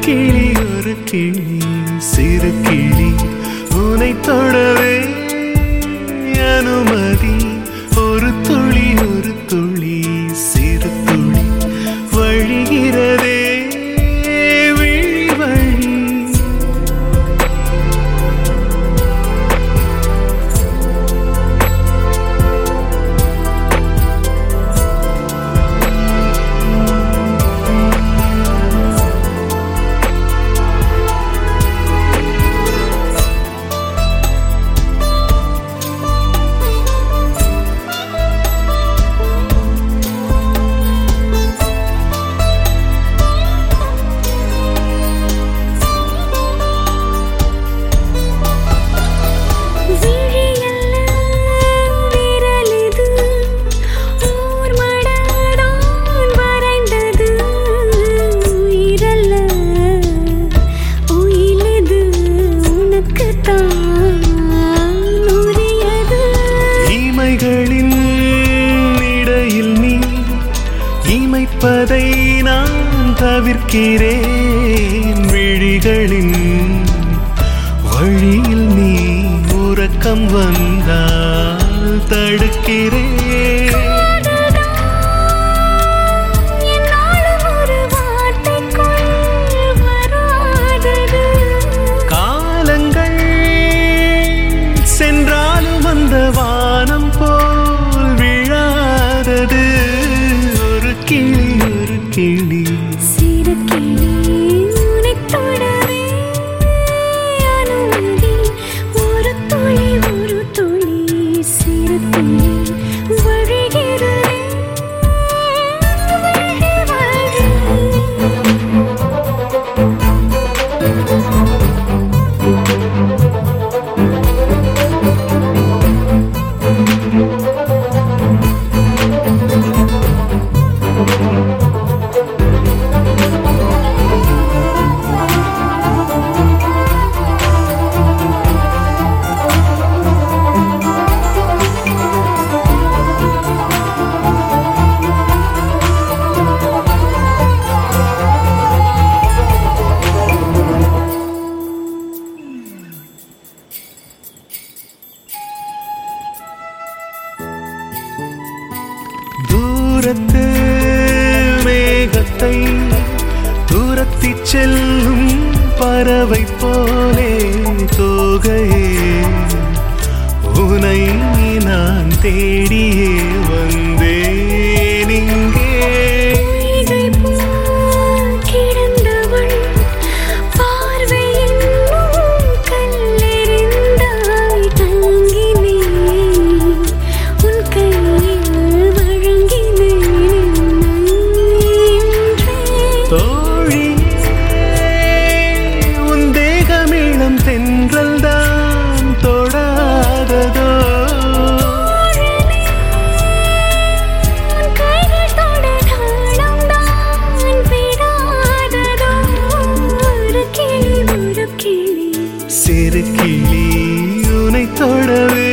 கிளி ஒரு கிளி சிறு கிளி உனை தொடவே அனுமதி ஒரு துளி ஒரு துளி சிறு துளி வழிகிறதே விழி வழி விழியல்ல விரலிது ஓர் மடதான் வரைந்தது உயிரல்ல உயிலது உனக்குத்தான் உரியது இமைகளின் இடையில் நீ இமைப்பதை நான் தவிர்க்கிறேன் விழிகளின் வழியில் நீ உறக்கம் வந்தால் தடுக்கிறேன் என்னாலும் ஒரு வார்த்தைக்குள் வராதது காலங்கள் சென்றாலும் அந்த வானம் போல் விழாதது ஒரு கிளி ஒரு கிளி சிறு கிளி உனைத் தொடவே அனுமதி ஒரு துளி ஒரு துளி சிறு துளி வழிகிறதே வழி வழி தூரத்து மேகத்தை தூரத்தி செல்லும் பறவை போலே தோகையே உனை நான் தேடியே வந்தேன் இங்கே பொய்கை போல் கிடந்தவள் பார்வையின் கல்லெறிந்தாய் தங்கினேன் உன் கையில் வழங்கினேன் என்றே தோழியே உன் தேகமிளம் தென்றல் தான் தொடாததோ உன் கைகள் தொட தாளம்தான் விடாததோ ஒரு கிளி ஒரு கிளி சிறு கிளி உனை தொடவே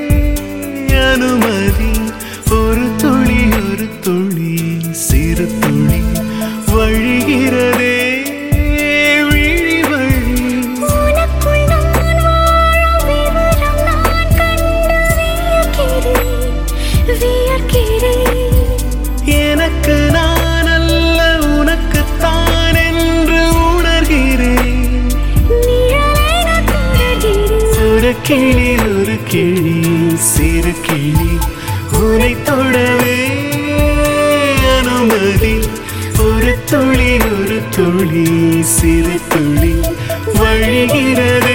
அனுமதி ஒரு துளி ஒரு துளி சிறு துளி வழிகிறதே விழி வழி உனக்குள் நான் வாழும் விவரம் நான் கண்டு வியக்கிறேன் வியக்கிறேன் எனக்கு நான் அல்ல உனக்குத்தான் என்று உணர்கிறேன் நிழலை நான் தொடர்கிறேன் ஒரு கிளி ஒரு கிளி சிறு கிளி உனை தொடவே அனுமதி ஒரு துளி ஒரு துளி சிறு துளி வழிகிறது